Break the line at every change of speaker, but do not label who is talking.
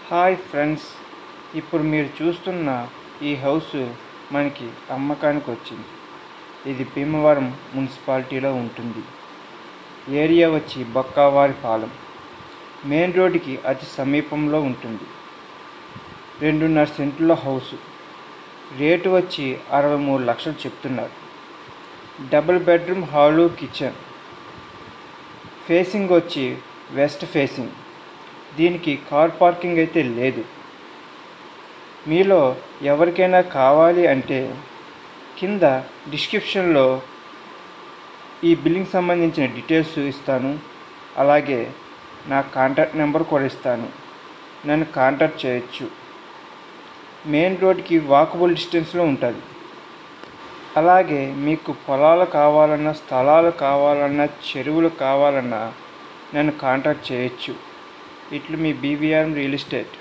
hi friends ఇప్పుడు మీరు చూస్తున్న ఈ హౌస్ మనకి అమ్మకానికి వచ్చింది ఇది భీమవరం మున్సిపాలిటీలో ఉంటుంది ఏరియా వచ్చి బొక్కావారిపాలెం మెయిన్ రోడ్డుకి అతి సమీపంలో ఉంటుంది రెండున్నర సెంట్ల హౌస్ రేటు వచ్చి అరవై మూడు లక్షలు చెప్తున్నారు double bedroom hall kitchen facing వచ్చి వెస్ట్ ఫేసింగ్ దీనికి కార్ పార్కింగ్ అయితే లేదు మీలో ఎవరికైనా కావాలి అంటే కింద డిస్క్రిప్షన్లో ఈ బిల్లింగ్ సంబంధించిన డీటెయిల్స్ ఇస్తాను అలాగే నా కాంటాక్ట్ నెంబర్ కూడా ఇస్తాను నన్ను కాంటాక్ట్ చేయొచ్చు మెయిన్ రోడ్కి వాకబుల్ డిస్టెన్స్లో ఉంటుంది అలాగే మీకు పొలాలు కావాలన్నా స్థలాలు కావాలన్నా చెరువులు కావాలన్నా నన్ను కాంటాక్ట్ చేయొచ్చు ఇట్లు మీ బీవీఆర్ రియల్ ఎస్టేట్